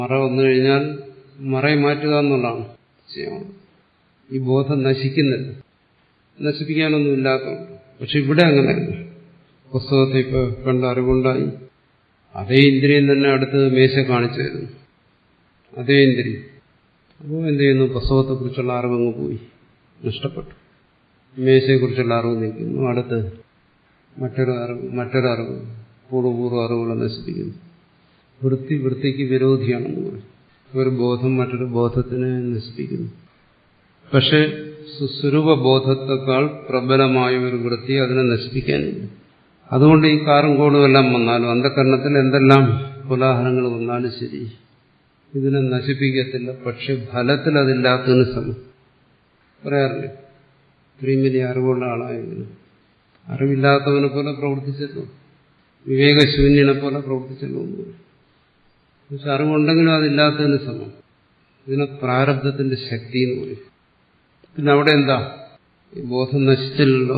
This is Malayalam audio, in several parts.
മറ വന്നു കഴിഞ്ഞാൽ മറയെ മാറ്റുക എന്നുള്ളതാണ് ചെയ്യാൻ ഈ ബോധം നശിക്കുന്നില്ല നശിപ്പിക്കാനൊന്നും ഇല്ലാത്തതുകൊണ്ട് പക്ഷെ ഇവിടെ അങ്ങനെയല്ല പുസ്തകത്തെ ഇപ്പോൾ കണ്ട അറിവുണ്ടായി അതേ ഇന്ദ്രിയം തന്നെ അടുത്ത് മേശ കാണിച്ചു തരുന്നു അതേ ഇന്ദ്രിയം അപ്പോൾ എന്ത് ചെയ്യുന്നു പുസ്തകത്തെക്കുറിച്ചുള്ള അറിവങ്ങ് പോയി നഷ്ടപ്പെട്ടു മേശയെക്കുറിച്ചുള്ള അറിവ് നിൽക്കുന്നു അടുത്ത് മറ്റൊരു അറിവ് മറ്റൊരറിവ് പൂർവ്വപൂർവ്വ അറിവുകളെ നശിപ്പിക്കുന്നു വൃത്തി വൃത്തിക്ക് വിരോധിയാണെന്ന് പറയും ഒരു ബോധം മറ്റൊരു ബോധത്തിനെ നശിപ്പിക്കുന്നു പക്ഷെ സുസ്വരൂപ ബോധത്തെക്കാൾ പ്രബലമായ ഒരു വൃത്തി അതിനെ നശിപ്പിക്കാനില്ല അതുകൊണ്ട് ഈ കാറും കോടും എല്ലാം വന്നാലും അന്ധകരണത്തിൽ എന്തെല്ലാം കോലാഹലങ്ങൾ വന്നാലും ശരി ഇതിനെ നശിപ്പിക്കത്തില്ല പക്ഷെ ഫലത്തിൽ അതില്ലാത്തതിന് സമം പറയാറില്ലേ ഇത്രയും വലിയ അറിവുള്ള ആളായെങ്കിലും അറിവില്ലാത്തവനെ പോലെ പ്രവർത്തിച്ചല്ലോ വിവേകശൂന്യനെ പോലെ പ്രവർത്തിച്ചല്ലോ എന്ന് പറയും പക്ഷെ അറിവുണ്ടെങ്കിലും അതില്ലാത്തതിന് സമം ഇതിനെ പ്രാരബ്ധത്തിന്റെ ശക്തി എന്ന് പറയും പിന്നെ അവിടെ എന്താ ഈ ബോധം നശിച്ചില്ലല്ലോ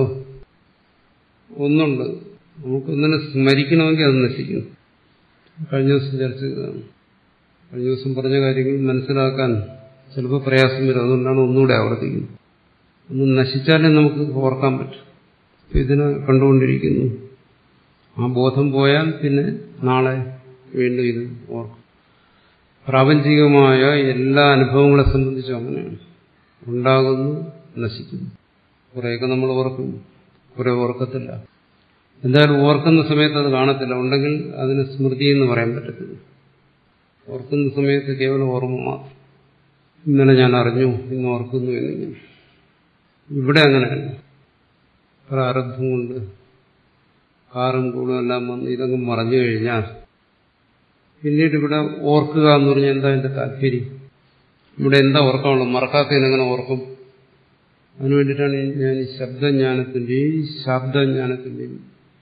ഒന്നുണ്ട് നമുക്കൊന്നിനെ സ്മരിക്കണമെങ്കിൽ അത് നശിക്കുന്നു കഴിഞ്ഞ ദിവസം ചർച്ച ചെയ്തതാണ് കഴിഞ്ഞ ദിവസം പറഞ്ഞ കാര്യങ്ങൾ മനസ്സിലാക്കാൻ ചിലപ്പോൾ പ്രയാസം വരും അതുകൊണ്ടാണ് ഒന്നുകൂടെ ആവർത്തിക്കുന്നത് ഒന്ന് നശിച്ചാലേ നമുക്ക് ഓർക്കാൻ പറ്റും ഇതിനെ കണ്ടുകൊണ്ടിരിക്കുന്നു ആ ബോധം പോയാൽ പിന്നെ നാളെ വീണ്ടും ഇത് ഓർക്കും പ്രാപഞ്ചികമായ എല്ലാ അനുഭവങ്ങളെ സംബന്ധിച്ചും അങ്ങനെയാണ് ഉണ്ടാകുന്നു നശിക്കുന്നു കുറേയൊക്കെ നമ്മൾ ഓർക്കും കുറെ ഓർക്കത്തില്ല എന്തായാലും ഓർക്കുന്ന സമയത്ത് അത് കാണത്തില്ല ഉണ്ടെങ്കിൽ അതിന് സ്മൃതി എന്ന് പറയാൻ പറ്റത്തില്ല ഓർക്കുന്ന സമയത്ത് കേവലം ഓർമ്മ മാത്രം ഇന്നലെ ഞാൻ അറിഞ്ഞു ഇന്ന് ഓർക്കുന്നു എന്നിങ്ങനെ ഇവിടെ അങ്ങനെയല്ല പ്രാരബ്ധം കൊണ്ട് കാറും കൂടും എല്ലാം വന്ന് ഇതങ്ങ് മറഞ്ഞു കഴിഞ്ഞാൽ പിന്നീട് ഇവിടെ ഓർക്കുക എന്ന് പറഞ്ഞാൽ എന്താ എന്റെ താല്പര്യം ഇവിടെ എന്താ ഓർക്കാനുള്ളത് മറക്കാത്തതിനെങ്ങനെ ഓർക്കും അതിനു വേണ്ടിയിട്ടാണ് ഞാൻ ഈ ശബ്ദജ്ഞാനത്തിന്റെയും ശാബ്ദജ്ഞാനത്തിന്റെയും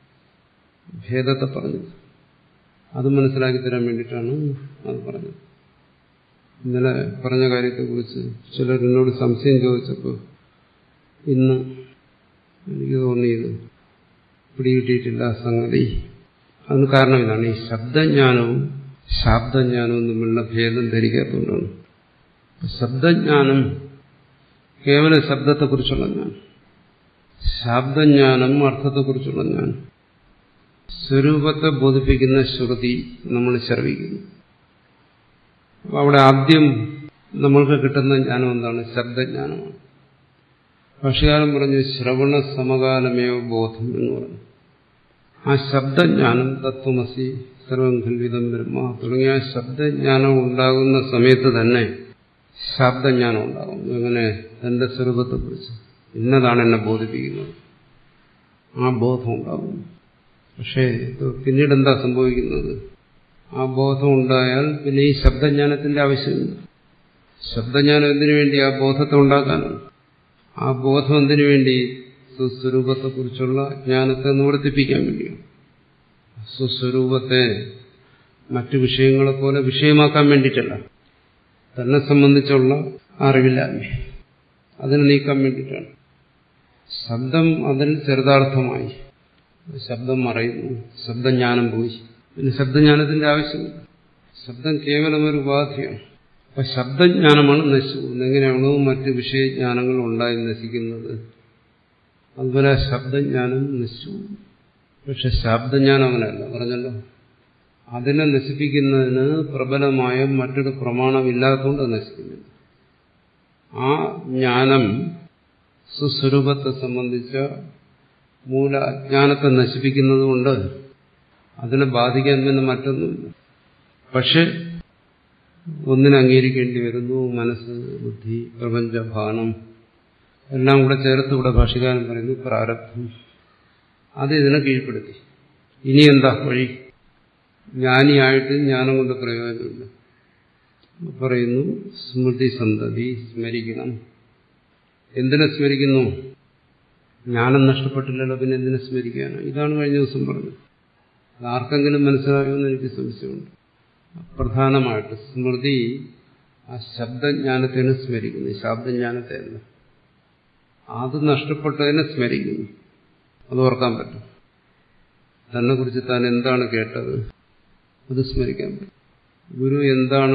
ഭേദത്തെ പറഞ്ഞത് അത് മനസ്സിലാക്കി തരാൻ വേണ്ടിയിട്ടാണ് അത് പറഞ്ഞത് ഇന്നലെ പറഞ്ഞ കാര്യത്തെക്കുറിച്ച് ചിലർ എന്നോട് സംശയം ചോദിച്ചപ്പോൾ ഇന്ന് എനിക്ക് തോന്നിയത് പിടികിട്ടിയിട്ടില്ല സംഗതി അതിന് കാരണം ഇതാണ് ഈ ശബ്ദജ്ഞാനവും ശാബ്ദജ്ഞാനവും തമ്മിലുള്ള ഭേദം ധരിക്കാത്തതുകൊണ്ടാണ് ശബ്ദജ്ഞാനം കേവല ശബ്ദത്തെക്കുറിച്ചുള്ള ജ്ഞാനം ശാബ്ദജ്ഞാനം അർത്ഥത്തെക്കുറിച്ചുള്ള ജ്ഞാനം സ്വരൂപത്തെ ബോധിപ്പിക്കുന്ന ശ്രുതി നമ്മൾ ശ്രവിക്കുന്നു അവിടെ ആദ്യം നമ്മൾക്ക് കിട്ടുന്ന ജ്ഞാനം എന്താണ് ശബ്ദജ്ഞാനമാണ് ഭാഷകാലം പറഞ്ഞു ശ്രവണ സമകാലമേവ ബോധം എന്ന് പറഞ്ഞു ആ ശബ്ദജ്ഞാനം തത്വമസി സർവം ഖൽവിതം ബ്രഹ്മ തുടങ്ങിയ ശബ്ദജ്ഞാനം ഉണ്ടാകുന്ന സമയത്ത് തന്നെ ശബ്ദജ്ഞാനം ഉണ്ടാകും എങ്ങനെ തന്റെ സ്വരൂപത്തെക്കുറിച്ച് ഇന്നതാണ് എന്നെ ബോധിപ്പിക്കുന്നത് ആ ബോധം ഉണ്ടാകും പക്ഷേ പിന്നീട് എന്താ സംഭവിക്കുന്നത് ആ ബോധം ഉണ്ടായാൽ പിന്നെ ഈ ശബ്ദജ്ഞാനത്തിന്റെ ആവശ്യമില്ല ശബ്ദജ്ഞാനം എന്തിനു വേണ്ടി ആ ബോധത്തെ ഉണ്ടാക്കാനാണ് ആ ബോധം എന്തിനു വേണ്ടി സുസ്വരൂപത്തെക്കുറിച്ചുള്ള ജ്ഞാനത്തെ നിവർത്തിപ്പിക്കാൻ വേണ്ടിയാണ് സുസ്വരൂപത്തെ മറ്റു വിഷയങ്ങളെ പോലെ വിഷയമാക്കാൻ വേണ്ടിയിട്ടല്ല തന്നെ സംബന്ധിച്ചുള്ള അറിവില്ലായ്മ അതിനെ നീക്കാൻ വേണ്ടിയിട്ടാണ് ശബ്ദം അതിൽ ചെറുതാർത്ഥമായി ശബ്ദം മറയുന്നു ശബ്ദജ്ഞാനം പോയി പിന്നെ ശബ്ദജ്ഞാനത്തിന്റെ ആവശ്യമില്ല ശബ്ദം കേവലം ഒരു ഉപാധിയാണ് അപ്പൊ ശബ്ദജ്ഞാനമാണ് നശിച്ചു പോകുന്നത് എങ്ങനെയാണോ മറ്റ് വിഷയജ്ഞാനങ്ങൾ ഉണ്ടായി നശിക്കുന്നത് അതുപോലെ ആ ശബ്ദജ്ഞാനം നശിച്ചു പക്ഷെ ശബ്ദജ്ഞാനം അങ്ങനെയല്ല പറഞ്ഞല്ലോ അതിനെ നശിപ്പിക്കുന്നതിന് പ്രബലമായ മറ്റൊരു പ്രമാണമില്ലാത്തതുകൊണ്ട് നശിക്കുന്നില്ല ആ ജ്ഞാനം സുസ്വരൂപത്തെ സംബന്ധിച്ച മൂല അജ്ഞാനത്തെ നശിപ്പിക്കുന്നതുകൊണ്ട് അതിനെ ബാധിക്കാൻ പിന്നെ മറ്റൊന്നുമില്ല പക്ഷെ ഒന്നിനെ അംഗീകരിക്കേണ്ടി വരുന്നു മനസ്സ് ബുദ്ധി പ്രപഞ്ചഭാനം എല്ലാം കൂടെ ചേർത്ത് ഇവിടെ ഭാഷകാരൻ പറയുന്നു പ്രാരബ്ധം അത് ഇതിനെ കീഴ്പ്പെടുത്തി ഇനി എന്താ വഴി ജ്ഞാനിയായിട്ട് ജ്ഞാനം കൊണ്ട് പ്രയോജനമില്ല പറയുന്നു സ്മൃതി സന്തതി സ്മരിക്കണം എന്തിനെ സ്മരിക്കുന്നു ജ്ഞാനം നഷ്ടപ്പെട്ടില്ലല്ലോ പിന്നെ എന്തിനെ സ്മരിക്കാനോ ഇതാണ് കഴിഞ്ഞ ദിവസം പറഞ്ഞത് അത് ആർക്കെങ്കിലും മനസ്സിലാകുമെന്ന് എനിക്ക് സംശയമുണ്ട് പ്രധാനമായിട്ട് സ്മൃതി ആ ശബ്ദജ്ഞാനത്തിനെ സ്മരിക്കുന്നു ശബ്ദജ്ഞാനത്തെ അല്ല അത് നഷ്ടപ്പെട്ടതിനെ സ്മരിക്കുന്നു അത് ഓർക്കാൻ പറ്റും തന്നെ കുറിച്ച് താൻ എന്താണ് കേട്ടത് അത് സ്മരിക്കാൻ പറ്റും ഗുരു എന്താണ്